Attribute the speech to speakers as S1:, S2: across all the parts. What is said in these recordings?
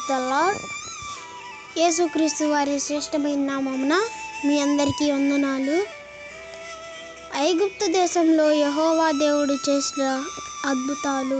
S1: the lord యేసుక్రీస్తు వారి శ్రేష్టమైన నామమున మీ అందరికీ వందనాలు ఐగుప్తు దేశంలో యహోవా దేవుడు చేసిన అద్భుతాలు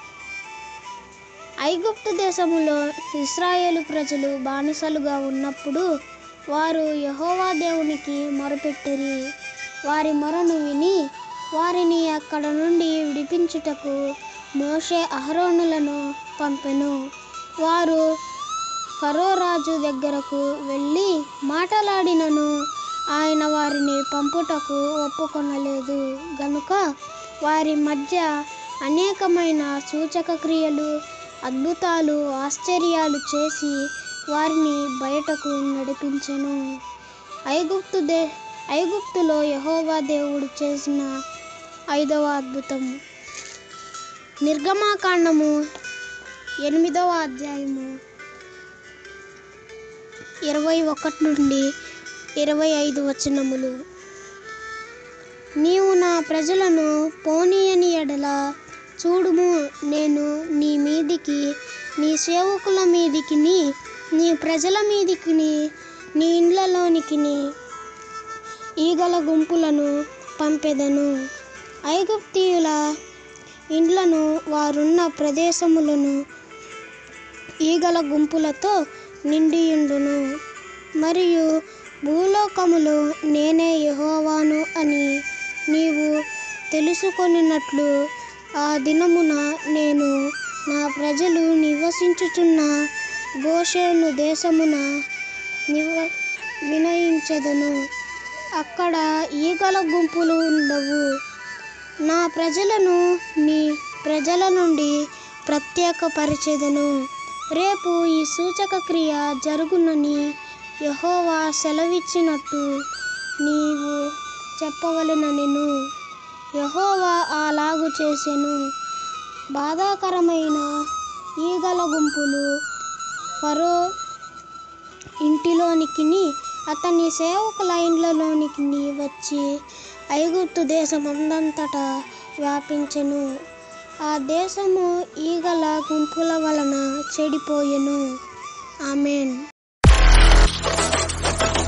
S1: ఐగుప్తు దేశములో ఇస్రాయేలు ప్రజలు బానిసలుగా ఉన్నప్పుడు వారు యహోవా దేవునికి మొరపెట్టిరి వారి మొరను విని వారిని అక్కడ నుండి విడిపించుటకు మోషే అహరోనులను పంపెను వారు ఫరో రాజు దగ్గరకు వెళ్ళి మాటలాడినను ఆయన వారిని పంపుటకు ఒప్పుకొనలేదు గనుక వారి మధ్య అనేకమైన సూచక క్రియలు అద్భుతాలు ఆశ్చర్యాలు చేసి వారిని బయటకు నడిపించెను ఐగుప్తు దే ఐగుప్తులో యహోవా దేవుడు చేసిన ఐదవ అద్భుతం నిర్గమాకాండము ఎనిమిదవ అధ్యాయము ఇరవై ఒకటి నుండి ఇరవై ఐదు వచనములు నీవు నా ప్రజలను పోనీయని ఎడల చూడుము నేను నీ మీదికి నీ సేవకుల మీదికిని నీ ప్రజల మీదికిని నీ ఇండ్లలోనికిని ఈగల గుంపులను పంపెదను ఐగుప్తీయుల ఇండ్లను వారున్న ప్రదేశములను ఈగల గుంపులతో నిండియుండును మరియు భూలోకములో నేనే యెహోవాను అని నీవు తెలుసుకొనినట్లు ఆ దినమున నేను నా ప్రజలు నివసించుచున్న గోషేను దేశమున నివ వినయించెదను అక్కడ ఈగల గుంపులు ఉండవు నా ప్రజలను నీ ప్రజల నుండి ప్రత్యేకపరిచెదను రేపు ఈ సూచక క్రియ జరుగునని యహోవా సెలవిచ్చినట్టు నీవు చెప్పవలెననెను యహోవా అలాగు చేసెను బాధాకరమైన ఈగల గుంపులు ఫరో ఇంటిలోనికిని అతని సేవకుల ఇండ్లలోనికి వచ్చి ఐగుప్తు దేశమందంతటా వ్యాపించెను ఆ దేశము ఈగల గుంపుల వలన చెడిపోయెను ఆమెన్